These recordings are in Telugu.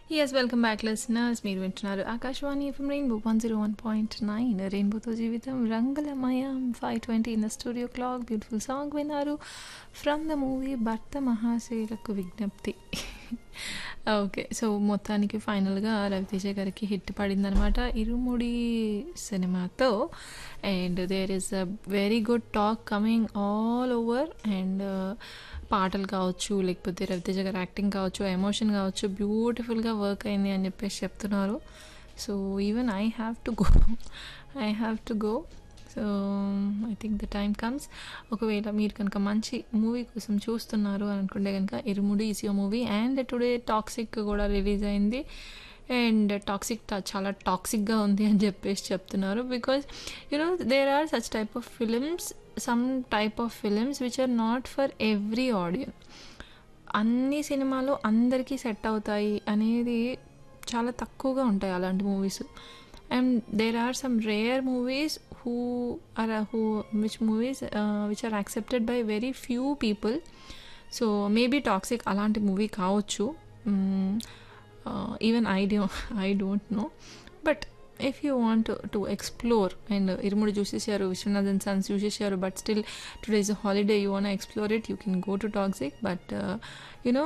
ఎస్ వెల్కమ్ బ్యాక్ లిసనర్స్ మీరు వింటున్నారు Akashvani FM rainbow one zero one point nine రెయిన్బోతో జీవితం రంగులమయం five twenty in the studio clock beautiful song విన్నారు from the movie Bhartha Mahasayulaku విజ్ఞప్తి ఓకే సో మొత్తానికి ఫైనల్గా రవితేజ గారికి హిట్ పడిందనమాట ఇరుముడి సినిమాతో and there is a very good talk coming all over and పాటలు కావచ్చు లేకపోతే రవితేజ గారి యాక్టింగ్ కావచ్చు ఎమోషన్ కావచ్చు బ్యూటిఫుల్గా వర్క్ అయింది అని చెప్పేసి చెప్తున్నారు so even I have to go I have to go so I think the time comes ఒకవేళ మీరు కనుక మంచి మూవీ కోసం చూస్తున్నారు అని అనుకుంటే కనుక Irumudi is your movie and today Toxic కూడా రిలీజ్ అయింది అండ్ టాక్సిక్ చాలా టాక్సిక్గా ఉంది అని చెప్పేసి చెప్తున్నారు because you know there are such type of films some type of films which are not for every audience అన్ని సినిమాలు అందరికీ సెట్ అవుతాయి అనేది చాలా తక్కువగా ఉంటాయి అలాంటి movies and there are some rare movies who are who which movies which are accepted by very few people so maybe Toxic అలాంటి మూవీ కావచ్చు even I do I don't know but if you want to explore and Irumudi చూసేసారు విశ్వనాథన్ సన్స్ చూసేసారు but still today is a holiday you wanna explore it you can go to Toxic but you know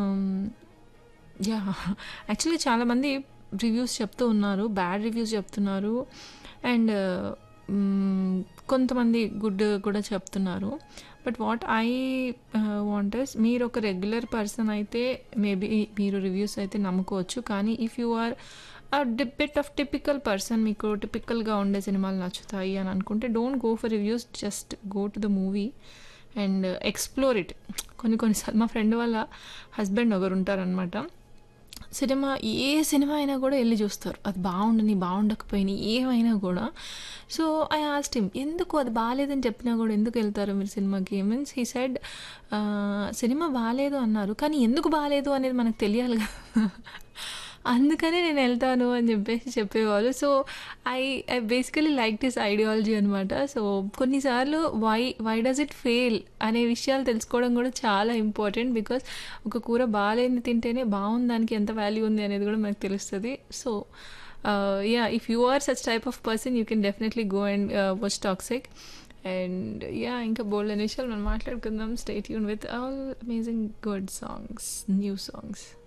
ya actually చాలామంది రివ్యూస్ చెప్తూ ఉన్నారు బ్యాడ్ రివ్యూస్ చెప్తున్నారు అండ్ కొంతమంది గుడ్ కూడా చెప్తున్నారు బట్ వాట్ ఐ వాంటర్స్ మీరు ఒక రెగ్యులర్ పర్సన్ అయితే మేబీ మీరు రివ్యూస్ అయితే నమ్ముకోవచ్చు కానీ if you are bit of typical person మీకు టిపికల్గా ఉండే సినిమాలు నచ్చుతాయి అని అనుకుంటే don't go for reviews just go to the movie and explore it కొన్ని కొన్నిసార్లు మా ఫ్రెండ్ వాళ్ళ హస్బెండ్ ఒకరు ఉంటారనమాట సినిమా ఏ సినిమా అయినా కూడా వెళ్ళి చూస్తారు అది బాగుండని బాగుండకపోయినా ఏమైనా కూడా సో ఐ ఆస్ట్ హిమ్ ఎందుకు అది బాగాలేదని చెప్పినా కూడా ఎందుకు వెళ్తారు మీరు సినిమాకి మీన్స్ హీ సైడ్ సినిమా బాగాలేదు అన్నారు కానీ ఎందుకు బాగాలేదు అనేది మనకు తెలియాలి కదా అందుకనే నేను వెళ్తాను అని చెప్పేసి చెప్పేవాళ్ళు so I I basically like this ideology అనమాట సో కొన్నిసార్లు why why does it fail అనే విషయాలు తెలుసుకోవడం కూడా చాలా ఇంపార్టెంట్ బికాస్ ఒక కూర బాగాలేని తింటేనే బాగుంది దానికి ఎంత వాల్యూ ఉంది అనేది కూడా మనకు తెలుస్తుంది so ya if you are such type of person you can definitely go and watch Toxic and ya ఇంకా బోల్డ్ అనే విషయాలు మనం మాట్లాడుకుందాం స్టేట్ యూన్ with all amazing good songs new songs